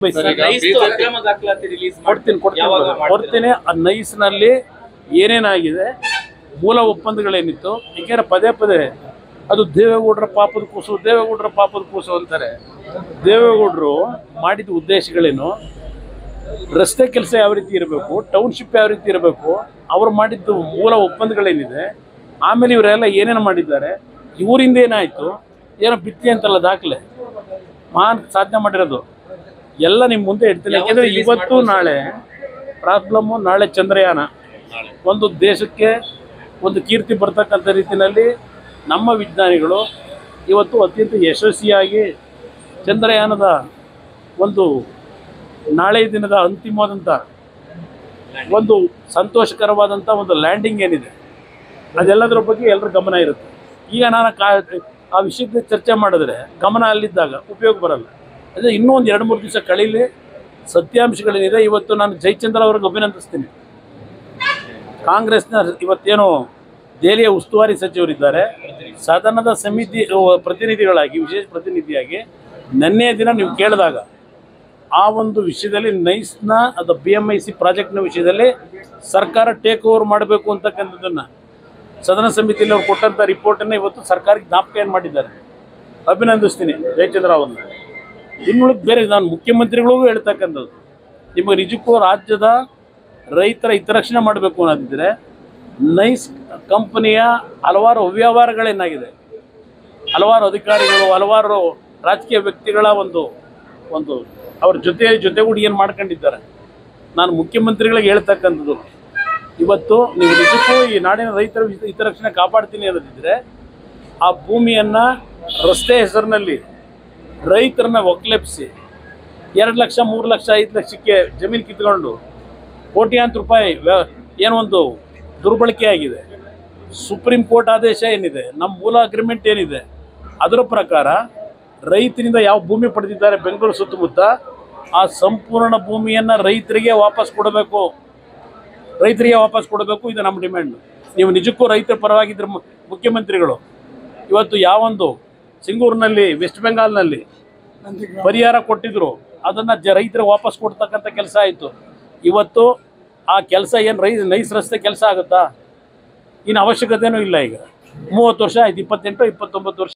Sir, ಈಗ ನೈಸ್ದು BJP ಅಕ್ರಮ ದಾಖಲಾತಿ ರಿಲೀಸ್ ಕೊಡ್ತೀನಿ ಕೊಡ್ತೀನಿ ಯಾವಾಗ ಕೊಡ್ತೀನಿ. ಕೊಡ್ತೀನಿ ಆ ನೈಸ್ನಲ್ಲಿ ಏನೇನಾಗಿದೆ ಮೂಲ ಒಪ್ಪಂದಗಳೇನಿತ್ತು ಏಕೆಂದ್ರೆ ಪದೇ ಪದೇ ಅದು ದೇವೇಗೌಡರ ಪಾಪದ ಕೂಸು ದೇವೇಗೌಡರ ಪಾಪದ ಕೂಸು ಅಂತಾರೆ ದೇವೇಗೌಡರು ಮಾಡಿದ ಉದ್ದೇಶಗಳೇನು ರಸ್ತೆ ಕೆಲಸ ಯಾವ ರೀತಿ ಇರಬೇಕು ಟೌನ್ಶಿಪ್ ಯಾವ ರೀತಿ ಇರಬೇಕು ಅವರು ಮಾಡಿದ್ದು ಮೂಲ ಒಪ್ಪಂದಗಳೇನಿದೆ ಆಮೇಲೆ ಇವರೆಲ್ಲ ಏನೇನು ಮಾಡಿದ್ದಾರೆ ಇವರಿಂದ ಏನಾಯಿತು ಏನೋ ಬಿತ್ತಿ ಅಂತಲ್ಲ ದಾಖಲೆ ಮಹಾನ್ ಸಾಧನೆ ಮಾಡಿರೋದು ಎಲ್ಲ ನಿಮ್ಮ ಮುಂದೆ ಇಡ್ತೀನಿ ಯಾಕೆಂದ್ರೆ ಇವತ್ತು ನಾಳೆ ಪ್ರಾಬ್ಲಮ್ಮು ನಾಳೆ ಚಂದ್ರಯಾನ ಒಂದು ದೇಶಕ್ಕೆ ಒಂದು ಕೀರ್ತಿ ಬರ್ತಕ್ಕಂಥ ರೀತಿಯಲ್ಲಿ ನಮ್ಮ ವಿಜ್ಞಾನಿಗಳು ಇವತ್ತು ಅತ್ಯಂತ ಯಶಸ್ವಿಯಾಗಿ ಚಂದ್ರಯಾನದ ಒಂದು ನಾಳೆ ದಿನದ ಅಂತಿಮವಾದಂಥ ಒಂದು ಸಂತೋಷಕರವಾದಂಥ ಒಂದು ಲ್ಯಾಂಡಿಂಗ್ ಏನಿದೆ ಅದೆಲ್ಲದರ ಬಗ್ಗೆ ಎಲ್ಲರ ಗಮನ ಇರುತ್ತೆ ಈಗ ನಾನು ಕಾ ಆ ವಿಷಯದ ಚರ್ಚೆ ಮಾಡಿದ್ರೆ ಗಮನ ಅಲ್ಲಿದ್ದಾಗ ಉಪಯೋಗ ಬರಲ್ಲ ಅದೇ ಇನ್ನೂ ಒಂದು ಎರಡು ಮೂರು ದಿವಸ ಕಳೀಲಿ ಸತ್ಯಾಂಶಗಳೇನಿದೆ ಇವತ್ತು ನಾನು ಜಯಚಂದ್ರ ಅವ್ರಿಗೆ ಅಭಿನಂದಿಸ್ತೀನಿ ಕಾಂಗ್ರೆಸ್ನ ಇವತ್ತೇನು ದೆಹಲಿಯ ಉಸ್ತುವಾರಿ ಸಚಿವರಿದ್ದಾರೆ ಸದನದ ಸಮಿತಿ ಅ, ಪ್ರತಿನಿಧಿಗಳಾಗಿ ವಿಶೇಷ ಪ್ರತಿನಿಧಿಯಾಗಿ ನಿನ್ನೆಯ ದಿನ ನೀವು ಕೇಳಿದಾಗ ಆ ಒಂದು ವಿಷಯದಲ್ಲಿ ನೈಸ್ನ ಅದು ಬಿ ಎಮ್ ಐ ಸಿ ಪ್ರಾಜೆಕ್ಟ್ನ ವಿಷಯದಲ್ಲಿ ಸರ್ಕಾರ ಟೇಕ್ ಓವರ್ ಮಾಡಬೇಕು ಅಂತಕ್ಕಂಥದ್ದನ್ನು ಸದನ ಸಮಿತಿಯಲ್ಲಿ ಅವ್ರು ಕೊಟ್ಟಂಥ ರಿಪೋರ್ಟನ್ನು ಇವತ್ತು ಸರ್ಕಾರಕ್ಕೆ ಜ್ಞಾಪಕ ಏನು ಮಾಡಿದ್ದಾರೆ ಅಭಿನಂದಿಸ್ತೀನಿ ಜಯಚಂದ್ರ ಅವ್ರನ್ನ ಇನ್ನುಳಿದ ಬೇರೆ ನಾನು ಮುಖ್ಯಮಂತ್ರಿಗಳಿಗೂ ಹೇಳ್ತಕ್ಕಂಥದ್ದು ನಿಮಗೆ ನಿಜಕ್ಕೂ ರಾಜ್ಯದ ರೈತರ ಹಿತರಕ್ಷಣೆ ಮಾಡಬೇಕು ಅನ್ನೋದಿದ್ರೆ ನೈಸ್ ಕಂಪನಿಯ ಹಲವಾರು ಅವ್ಯವಹಾರಗಳೇನಾಗಿದೆ ಹಲವಾರು ಅಧಿಕಾರಿಗಳು ಹಲವಾರು ರಾಜಕೀಯ ವ್ಯಕ್ತಿಗಳ ಒಂದು ಒಂದು ಅವ್ರ ಜೊತೆ ಜೊತೆಗೂಡಿ ಏನು ಮಾಡ್ಕೊಂಡಿದ್ದಾರೆ ನಾನು ಮುಖ್ಯಮಂತ್ರಿಗಳಿಗೆ ಹೇಳ್ತಕ್ಕಂಥದ್ದು ಇವತ್ತು ನೀವು ನಿಜಕ್ಕೂ ಈ ನಾಡಿನ ರೈತರ ಹಿತ- ಹಿತರಕ್ಷಣೆ ಕಾಪಾಡ್ತೀನಿ ಅನ್ನೋದಿದ್ರೆ ಆ ಭೂಮಿಯನ್ನು ರಸ್ತೆ ಹೆಸರಿನಲ್ಲಿ ರೈತರನ್ನ ಒಕ್ಲೆಪ್ಸಿ ಎರಡು ಲಕ್ಷ ಮೂರು ಲಕ್ಷ ಐದು ಲಕ್ಷಕ್ಕೆ ಜಮೀನು ಕಿತ್ಕೊಂಡು ಕೋಟ್ಯಾಂತರ ರೂಪಾಯಿ ವ್ಯ- ಏನೋ ಒಂದು ದುರ್ಬಳಕೆ ಆಗಿದೆ ಸುಪ್ರೀಂ ಕೋರ್ಟ್ ಆದೇಶ ಏನಿದೆ ನಮ್ಮ ಮೂಲ ಅಗ್ರಿಮೆಂಟ್ ಏನಿದೆ ಅದರ ಪ್ರಕಾರ ರೈತರಿಂದ ಯಾವ ಭೂಮಿ ಪಡೆದಿದ್ದಾರೆ ಬೆಂಗಳೂರು ಸುತ್ತಮುತ್ತ ಆ ಸಂಪೂರ್ಣ ಭೂಮಿಯನ್ನು ರೈತರಿಗೆ ವಾಪಸ್ ಕೊಡಬೇಕು ರೈತರಿಗೆ ವಾಪಸ್ ಕೊಡಬೇಕು ಇದು ನಮ್ಮ ಡಿಮ್ಯಾಂಡ್ ನೀವು ನಿಜಕ್ಕೂ ರೈತರ ಪರವಾಗಿದ್ದರೆ ಮು- ಮುಖ್ಯಮಂತ್ರಿಗಳು ಇವತ್ತು ಯಾವೊಂದು ಸಿಂಗೂರಿನಲ್ಲಿ ವೆಸ್ಟ್ ಬೆಂಗಾಲ್ನಲ್ಲಿ ಪರಿಹಾರ ಕೊಟ್ಟಿದ್ರು ಅದನ್ನು ಜ ರೈತರಿಗೆ ವಾಪಸ್ ಕೊಡ್ತಕ್ಕಂಥ ಕೆಲಸ ಆಯಿತು ಇವತ್ತು ಆ ಕೆಲಸ ಏನು ರೈ ನೈಸ್ ರಸ್ತೆ ಕೆಲಸ ಆಗುತ್ತಾ ಇನ್ನು ಅವಶ್ಯಕತೆನೂ ಇಲ್ಲ ಈಗ ಮೂವತ್ತು ವರ್ಷ ಆಯ್ತು ಇಪ್ಪತ್ತೆಂಟು ಇಪ್ಪತ್ತೊಂಬತ್ತು ವರ್ಷ